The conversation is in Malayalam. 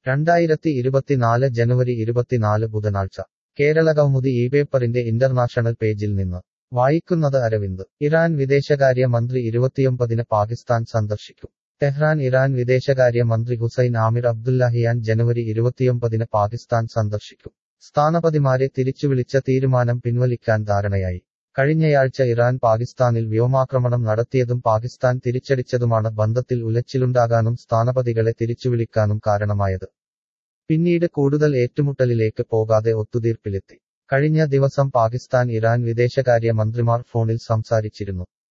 രണ്ടായിരത്തി ഇരുപത്തിനാല് ജനുവരി ഇരുപത്തിനാല് ബുധനാഴ്ച കേരള കൗമുദി ഈ പേപ്പറിന്റെ ഇന്റർനാഷണൽ പേജിൽ നിന്ന് വായിക്കുന്നത് അരവിന്ദ് ഇറാൻ വിദേശകാര്യ മന്ത്രി ഇരുപത്തിയൊമ്പതിന് പാകിസ്ഥാൻ സന്ദർശിക്കും ടെഹ്റാൻ ഇറാൻ വിദേശകാര്യ മന്ത്രി ഹുസൈൻ ആമിർ അബ്ദുല്ലാഹിയാൻ ജനുവരി ഇരുപത്തിയൊമ്പതിന് പാകിസ്ഥാൻ സന്ദർശിക്കും സ്ഥാനപതിമാരെ തിരിച്ചുവിളിച്ച തീരുമാനം പിൻവലിക്കാൻ ധാരണയായി കഴിഞ്ഞയാഴ്ച ഇറാൻ പാകിസ്ഥാനിൽ വ്യോമാക്രമണം നടത്തിയതും പാകിസ്ഥാൻ തിരിച്ചടിച്ചതുമാണ് ബന്ധത്തിൽ ഉലച്ചിലുണ്ടാകാനും സ്ഥാനപതികളെ തിരിച്ചുവിളിക്കാനും കാരണമായത് പിന്നീട് കൂടുതൽ ഏറ്റുമുട്ടലിലേക്ക് പോകാതെ ഒത്തുതീർപ്പിലെത്തി കഴിഞ്ഞ ദിവസം പാകിസ്ഥാൻ ഇറാൻ വിദേശകാര്യ മന്ത്രിമാർ ഫോണിൽ സംസാരിച്ചിരുന്നു